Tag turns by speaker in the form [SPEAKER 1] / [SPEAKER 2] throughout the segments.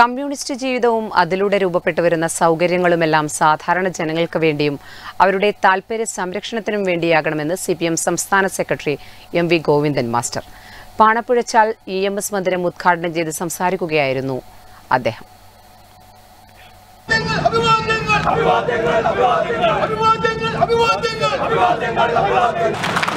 [SPEAKER 1] communist ജീവിതവും അതിലൂടെ രൂപപ്പെട്ടു വരുന്ന സൗകര്യങ്ങളുമെല്ലാം സാധാരണ ജനങ്ങൾക്ക് വേണ്ടിയും അവരുടെ താൽപര്യ സംരക്ഷണത്തിനും വേണ്ടിയാകണമെന്ന് സി പി എം സംസ്ഥാന secretary M V Govindan master Panappuzhachal E M S മന്ദിരം ഉദ്ഘാടനം ചെയ്ത് സംസാരിക്കുകയായിരുന്നു അദ്ദേഹം
[SPEAKER 2] അഭിവാദ്യങ്ങൾ അഭിവാദ്യങ്ങൾ അഭിവാദ്യങ്ങൾ അഭിവാദ്യങ്ങൾ അഭിവാദ്യങ്ങൾ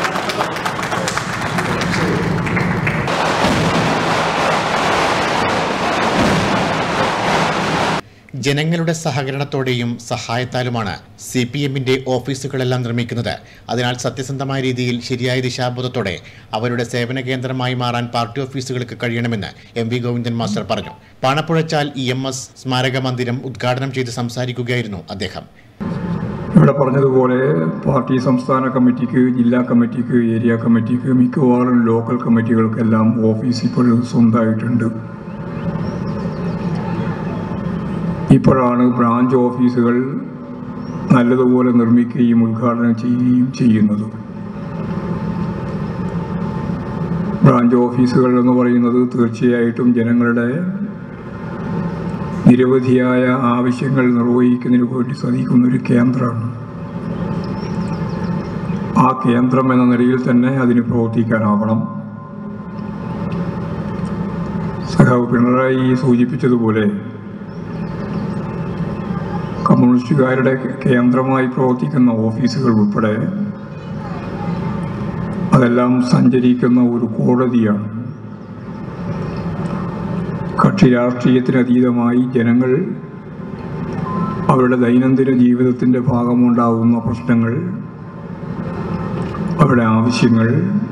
[SPEAKER 3] ജനങ്ങളുടെ സഹകരണത്തോടെയും സഹായത്താലുമാണ് സി പി എമ്മിന്റെ ഓഫീസുകളെല്ലാം നിർമ്മിക്കുന്നത് അതിനാൽ സത്യസന്ധമായ രീതിയിൽ ശരിയായ ദിശാബോധത്തോടെ അവരുടെ സേവന കേന്ദ്രമായി മാറാൻ പാർട്ടി ഓഫീസുകൾക്ക് കഴിയണമെന്ന് എം വി ഗോവിന്ദൻ മാസ്റ്റർ പറഞ്ഞു പാണപ്പുഴച്ചാൽ ഇ എം എസ് സ്മാരക മന്ദിരം ഉദ്ഘാടനം ചെയ്ത് സംസാരിക്കുകയായിരുന്നു അദ്ദേഹം
[SPEAKER 4] ഇവിടെ പറഞ്ഞതുപോലെ പാർട്ടി സംസ്ഥാന കമ്മിറ്റിക്ക് ജില്ലാ കമ്മിറ്റിക്ക് ഏരിയ കമ്മിറ്റിക്ക് മിക്കവാറും ലോക്കൽ കമ്മിറ്റികൾക്കെല്ലാം ഓഫീസ് ഇപ്പോഴും സ്വന്തമായിട്ടുണ്ട് ഇപ്പോഴാണ് ബ്രാഞ്ച് ഓഫീസുകൾ നല്ലതുപോലെ നിർമ്മിക്കുകയും ഉദ്ഘാടനം ചെയ്യുകയും ചെയ്യുന്നത് ബ്രാഞ്ച് ഓഫീസുകൾ എന്ന് പറയുന്നത് തീർച്ചയായിട്ടും ജനങ്ങളുടെ നിരവധിയായ ആവശ്യങ്ങൾ നിർവഹിക്കുന്നതിന് വേണ്ടി സാധിക്കുന്ന ഒരു കേന്ദ്രമാണ് ആ കേന്ദ്രം എന്ന നിലയിൽ തന്നെ അതിന് പ്രവർത്തിക്കാനാവണം സഖാവ് പിണറായി സൂചിപ്പിച്ചതുപോലെ കമ്മ്യൂണിസ്റ്റുകാരുടെ കേന്ദ്രമായി പ്രവർത്തിക്കുന്ന ഓഫീസുകൾ ഉൾപ്പെടെ അതെല്ലാം സഞ്ചരിക്കുന്ന ഒരു കോടതിയാണ് കക്ഷി രാഷ്ട്രീയത്തിന് അതീതമായി ജനങ്ങൾ അവരുടെ ദൈനംദിന ജീവിതത്തിൻ്റെ ഭാഗമുണ്ടാകുന്ന പ്രശ്നങ്ങൾ അവരുടെ ആവശ്യങ്ങൾ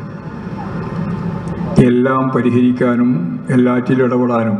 [SPEAKER 4] എല്ലാം പരിഹരിക്കാനും എല്ലാറ്റിലും ഇടപെടാനും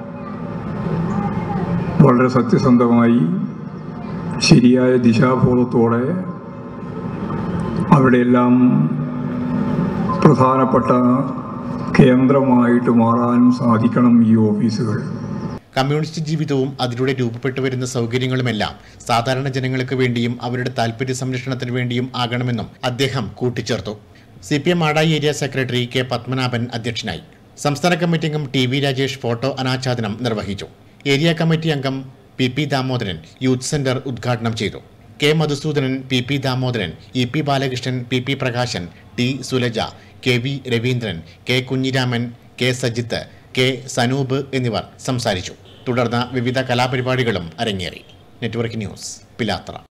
[SPEAKER 4] വളരെ സത്യസന്ധമായി ശരിയായ ദിശാബോധത്തോടെ അവിടെയെല്ലാം പ്രധാനപ്പെട്ട കേന്ദ്രമായിട്ട് മാറാനും സാധിക്കണം ഈ ഓഫീസുകൾ
[SPEAKER 3] കമ്മ്യൂണിസ്റ്റ് ജീവിതവും അതിലൂടെ രൂപപ്പെട്ടു വരുന്ന സൗകര്യങ്ങളുമെല്ലാം സാധാരണ ജനങ്ങൾക്ക് വേണ്ടിയും അവരുടെ താൽപര്യ സംരക്ഷണത്തിന് വേണ്ടിയും ആകണമെന്നും അദ്ദേഹം കൂട്ടിച്ചേർത്തു സി പി എം ആടായി ഏരിയ സെക്രട്ടറി കെ പത്മനാഭൻ അധ്യക്ഷനായി സംസ്ഥാന കമ്മിറ്റി അംഗം ടി വി രാജേഷ് ഫോട്ടോ അനാച്ഛാദനം നിർവഹിച്ചു ഏരിയ കമ്മിറ്റി അംഗം P P Damodaran youth centre ഉദ്ഘാടനം ചെയ്തു K Madhusudanan P P Damodaran E P Balakrishnan P P Prakashan T Sulaja K V Raveendran K Kunhiraman K Sajith K Sanoop എന്നിവർ സംസാരിച്ചു തുടർന്ന് വിവിധ കലാപരിപാടികളും അരങ്ങേറി നെറ്റ്വർക്ക് ന്യൂസ് പിലാത്തറ